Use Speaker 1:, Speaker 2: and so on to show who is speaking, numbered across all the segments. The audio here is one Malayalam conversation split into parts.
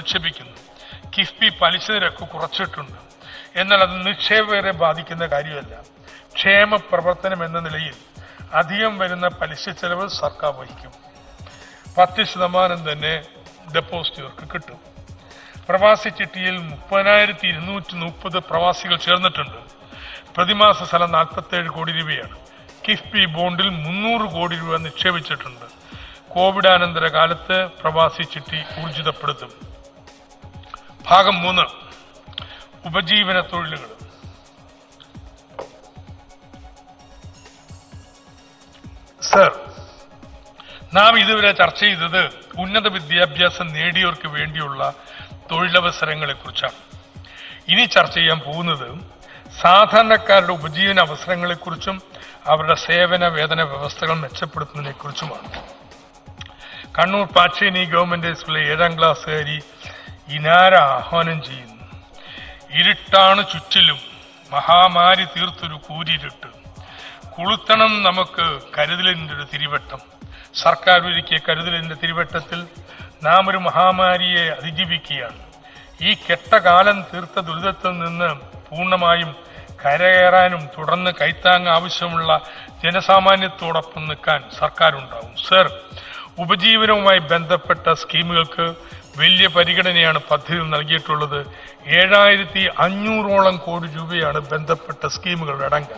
Speaker 1: നിക്ഷേപിക്കുന്നു കിഫ്ബി പലിശ നിരക്ക് കുറച്ചിട്ടുണ്ട് എന്നാൽ അത് നിക്ഷേപകരെ ബാധിക്കുന്ന കാര്യമല്ല ക്ഷേമ പ്രവർത്തനം എന്ന നിലയിൽ അധികം വരുന്ന പലിശ ചെലവ് സർക്കാർ വഹിക്കും പത്ത് ശതമാനം തന്നെ ഡെപ്പോസിറ്റുകൾക്ക് കിട്ടും പ്രവാസി ചിട്ടിയിൽ മുപ്പതിനായിരത്തി ഇരുന്നൂറ്റി മുപ്പത് പ്രവാസികൾ ചേർന്നിട്ടുണ്ട് പ്രതിമാസ സ്ഥലം നാൽപ്പത്തേഴ് കോടി രൂപയാണ് കിഫ്ബി ബോണ്ടിൽ മുന്നൂറ് കോടി രൂപ നിക്ഷേപിച്ചിട്ടുണ്ട് കോവിഡാനന്തര കാലത്ത് പ്രവാസി ചിട്ടി ഊർജിതപ്പെടുത്തും ഭാഗം മൂന്ന് ഉപജീവന തൊഴിലുകൾ സർ നാം ഇതുവരെ ചർച്ച ചെയ്തത് ഉന്നത വിദ്യാഭ്യാസം നേടിയവർക്ക് വേണ്ടിയുള്ള തൊഴിലവസരങ്ങളെ കുറിച്ചാണ് ഇനി ചർച്ച ചെയ്യാൻ പോകുന്നത് സാധാരണക്കാരുടെ ഉപജീവന അവസരങ്ങളെക്കുറിച്ചും അവരുടെ സേവന വേതന വ്യവസ്ഥകൾ മെച്ചപ്പെടുത്തുന്നതിനെ കുറിച്ചുമാണ് കണ്ണൂർ പാച്ചേനി ഗവൺമെന്റ് സ്കൂളിലെ ഏഴാം ക്ലാസ്സുകാരി ഇനാര ആഹ്വാനം ചെയ്യുന്നു ഇരുട്ടാണ് ചുറ്റിലും മഹാമാരി തീർത്തൊരു കൂരിരുട്ട് കുളുത്തണം നമുക്ക് കരുതലിന്റെ ഒരു തിരിവട്ടം സർക്കാർ ഒരുക്കിയ കരുതലിന്റെ തിരിവട്ടത്തിൽ നാം ഒരു മഹാമാരിയെ അതിജീവിക്കുകയാണ് ഈ കെട്ടകാലം തീർത്ത ദുരിതത്തിൽ നിന്ന് പൂർണ്ണമായും കരകയറാനും തുടർന്ന് കൈത്താങ് ആവശ്യമുള്ള ജനസാമാന്യത്തോടൊപ്പം നിൽക്കാൻ സർക്കാരുണ്ടാവും സർ ഉപജീവനവുമായി ബന്ധപ്പെട്ട സ്കീമുകൾക്ക് വലിയ പരിഗണനയാണ് പദ്ധതിയിൽ നൽകിയിട്ടുള്ളത് ഏഴായിരത്തി അഞ്ഞൂറോളം കോടി രൂപയാണ് ബന്ധപ്പെട്ട സ്കീമുകളുടെ അടങ്കം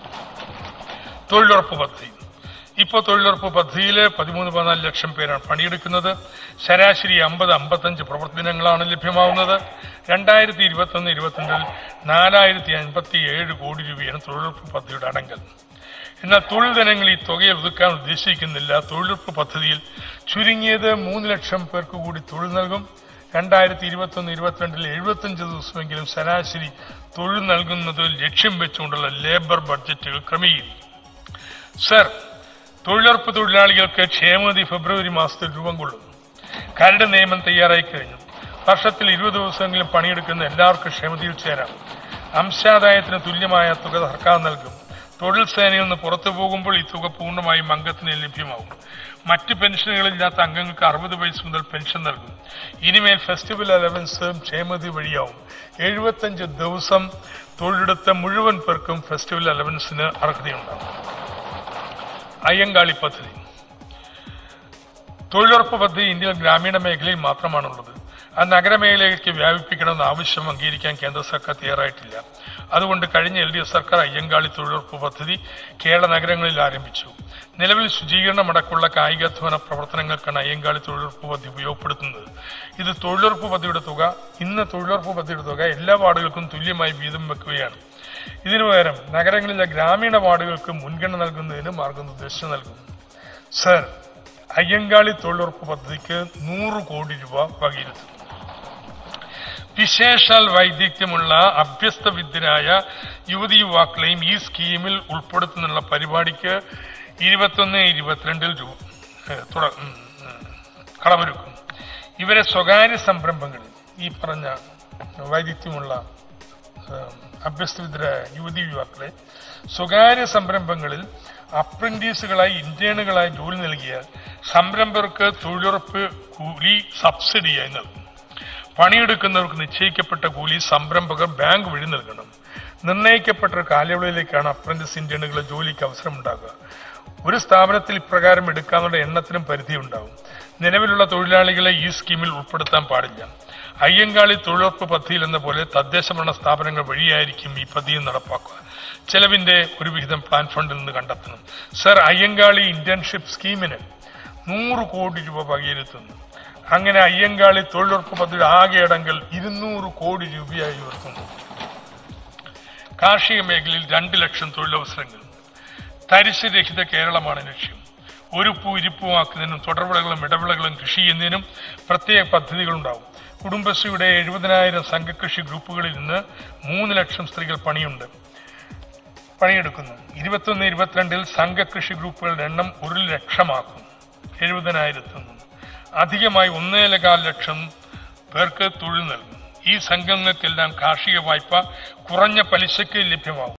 Speaker 1: തൊഴിലുറപ്പ് പദ്ധതി ഇപ്പോൾ തൊഴിലുറപ്പ് പദ്ധതിയിൽ പതിമൂന്ന് പതിനാല് ലക്ഷം പേരാണ് പണിയെടുക്കുന്നത് ശരാശരി അമ്പത് അമ്പത്തഞ്ച് പ്രവൃത്തി ദിനങ്ങളാണ് ലഭ്യമാവുന്നത് രണ്ടായിരത്തി ഇരുപത്തൊന്ന് ഇരുപത്തിരണ്ടിൽ നാലായിരത്തി അൻപത്തി ഏഴ് കോടി രൂപയാണ് തൊഴിലുറപ്പ് പദ്ധതിയുടെ അടങ്കൽ എന്നാൽ തൊഴിൽ ദിനങ്ങൾ ഈ തുകയെ ഒതുക്കാൻ ഉദ്ദേശിക്കുന്നില്ല തൊഴിലുറപ്പ് പദ്ധതിയിൽ ചുരുങ്ങിയത് മൂന്ന് ലക്ഷം പേർക്ക് കൂടി തൊഴിൽ നൽകും രണ്ടായിരത്തി ഇരുപത്തൊന്ന് ഇരുപത്തിരണ്ടിൽ എഴുപത്തഞ്ച് ദിവസമെങ്കിലും ശരാശരി തൊഴിൽ നൽകുന്നത് ലക്ഷ്യം വെച്ചുകൊണ്ടുള്ള ലേബർ ബഡ്ജറ്റുകൾ ക്രമീകരിക്കും സർ തൊഴിലുറപ്പ് തൊഴിലാളികൾക്ക് ക്ഷേമനിധി ഫെബ്രുവരി മാസത്തിൽ രൂപം കൊള്ളും കരട് നിയമം തയ്യാറായി കഴിഞ്ഞു വർഷത്തിൽ ഇരുപത് ദിവസമെങ്കിലും പണിയെടുക്കുന്ന എല്ലാവർക്കും ക്ഷേമനിധിയിൽ ചേരാം അംശാദായത്തിന് തുല്യമായ തുക സർക്കാർ നൽകും തൊഴിൽ സേനയിൽ നിന്ന് പുറത്തു പോകുമ്പോൾ ഈ തുക പൂർണ്ണമായും അംഗത്തിന് ലഭ്യമാവും മറ്റ് പെൻഷനുകളില്ലാത്ത അംഗങ്ങൾക്ക് അറുപത് വയസ്സ് മുതൽ പെൻഷൻ നൽകും ഇനിമേൽ ഫെസ്റ്റിവൽ അലവൻസും ക്ഷേമനിധി വഴിയാവും എഴുപത്തഞ്ച് ദിവസം തൊഴിലെടുത്ത മുഴുവൻ പേർക്കും ഫെസ്റ്റിവൽ അലവൻസിന് അർഹതയുണ്ടാകും അയ്യങ്കാളി പദ്ധതി തൊഴിലുറപ്പ് പദ്ധതി ഇന്ത്യയിൽ ഗ്രാമീണ മേഖലയിൽ മാത്രമാണുള്ളത് അത് നഗരമേഖലയിലേക്ക് വ്യാപിപ്പിക്കണമെന്ന ആവശ്യം അംഗീകരിക്കാൻ കേന്ദ്ര സർക്കാർ തയ്യാറായിട്ടില്ല അതുകൊണ്ട് കഴിഞ്ഞ എൽ ഡി എഫ് സർക്കാർ അയ്യങ്കാളി തൊഴിലുറപ്പ് പദ്ധതി കേരള നഗരങ്ങളിൽ ആരംഭിച്ചു നിലവിൽ ശുചീകരണമടക്കമുള്ള കായികാധ്വാന പ്രവർത്തനങ്ങൾക്കാണ് അയ്യങ്കാളി തൊഴിലുറപ്പ് പദ്ധതി ഉപയോഗപ്പെടുത്തുന്നത് ഇത് തൊഴിലുറപ്പ് പദ്ധതിയുടെ തുക ഇന്ന് തൊഴിലുറപ്പ് പദ്ധതിയുടെ തുക എല്ലാ വാർഡുകൾക്കും തുല്യമായി വീതം വെക്കുകയാണ് ഇതിനു പകരം നഗരങ്ങളിലെ ഗ്രാമീണ വാർഡുകൾക്ക് മുൻഗണന നൽകുന്നതിന് മാർഗനിർദ്ദേശം നൽകും സർ അയ്യങ്കാളി തൊഴിലുറപ്പ് പദ്ധതിക്ക് നൂറ് കോടി രൂപ വകയിരുത്തുന്നു വിശേഷാൽ വൈദഗ്ധ്യമുള്ള അഭ്യസ്ത വിദ്യരായ യുവതി യുവാക്കളെയും ഈ സ്കീമിൽ ഉൾപ്പെടുത്തുന്നുള്ള പരിപാടിക്ക് ഇരുപത്തൊന്ന് ഇരുപത്തിരണ്ടിൽ രൂപ ഏഹ്, തുട- ഉം, ഉം, കളമൊരുക്കും ഇവരെ സ്വകാര്യ സംരംഭങ്ങളിൽ ഈ പറഞ്ഞ വൈദഗ്ധ്യമുള്ള ഏഹ്, അഭ്യസ്തവിദ്യരായ യുവതി യുവാക്കളെ സ്വകാര്യ സംരംഭങ്ങളിൽ അപ്രന്റീസുകളായി ഇന്റേണുകളായി ജോലി നൽകിയാൽ സംരംഭകർക്ക് തൊഴിലുറപ്പ് കൂലി സബ്സിഡിയായി നൽകും പണിയെടുക്കുന്നവർക്ക് നിശ്ചയിക്കപ്പെട്ട കൂലി സംരംഭകർ ബാങ്ക് വഴി നൽകണം നിർണയിക്കപ്പെട്ട ഒരു കാലയളവിലേക്കാണ് അപ്രന്റീസ് ഇന്റേണുകളെ ജോലിക്ക് അവസരമുണ്ടാകുക ഒരു സ്ഥാപനത്തിൽ ഇപ്രകാരം എടുക്കാനുള്ള എണ്ണത്തിനും പരിധിയുണ്ടാവും നിലവിലുള്ള തൊഴിലാളികളെ ഈ സ്കീമിൽ ഉൾപ്പെടുത്താൻ പാടില്ല അയ്യങ്കാളി തൊഴിലുറപ്പ് പദ്ധതിയിൽ എന്ന പോലെ തദ്ദേശ ഭരണ സ്ഥാപനങ്ങൾ വഴിയായിരിക്കും ഈ പദ്ധതി നടപ്പാക്കുക ചെലവിന്റെ ഒരു വിഹിതം പ്ലാൻ ഫണ്ടിൽ നിന്ന് കണ്ടെത്തണം സർ അയ്യങ്കാളി ഇന്റേൺഷിപ്പ് സ്കീമിന് നൂറ് കോടി രൂപ വകയിരുത്തുന്നു അങ്ങനെ അയ്യങ്കാളി തൊഴിലുറപ്പ് പദ്ധതിയുടെ ആകെ അടങ്കൽ ഇരുന്നൂറ് കോടി രൂപയായി ഉയർത്തുന്നു കാർഷിക മേഖലയിൽ രണ്ട് ലക്ഷം തൊഴിലവസരങ്ങൾ തരിശ് രഹിത കേരളമാണ് ലക്ഷ്യം ഒരുപ്പൂ ഇരിപ്പുമാക്കുന്നതിനും തുടർവിളകളും ഇടവിളകളും കൃഷി ചെയ്യുന്നതിനും പ്രത്യേക പദ്ധതികളുണ്ടാവും കുടുംബശ്രീയുടെ എഴുപതിനായിരം സംഘകൃഷി ഗ്രൂപ്പുകളിൽ നിന്ന് മൂന്ന് ലക്ഷം സ്ത്രീകൾ പണിയുണ്ട് പണിയെടുക്കുന്നു ഇരുപത്തൊന്ന് ഇരുപത്തിരണ്ടിൽ സംഘകൃഷി ഗ്രൂപ്പുകളുടെ എണ്ണം ഒരു ലക്ഷമാക്കും എഴുപതിനായിരത്തിൽ നിന്ന് അധികമായി ഒന്നേലകാൽ ലക്ഷം പേർക്ക് തൊഴിൽ നൽകും ഈ സംഘങ്ങൾക്കെല്ലാം കാർഷിക വായ്പ കുറഞ്ഞ പലിശയ്ക്ക് ലഭ്യമാവും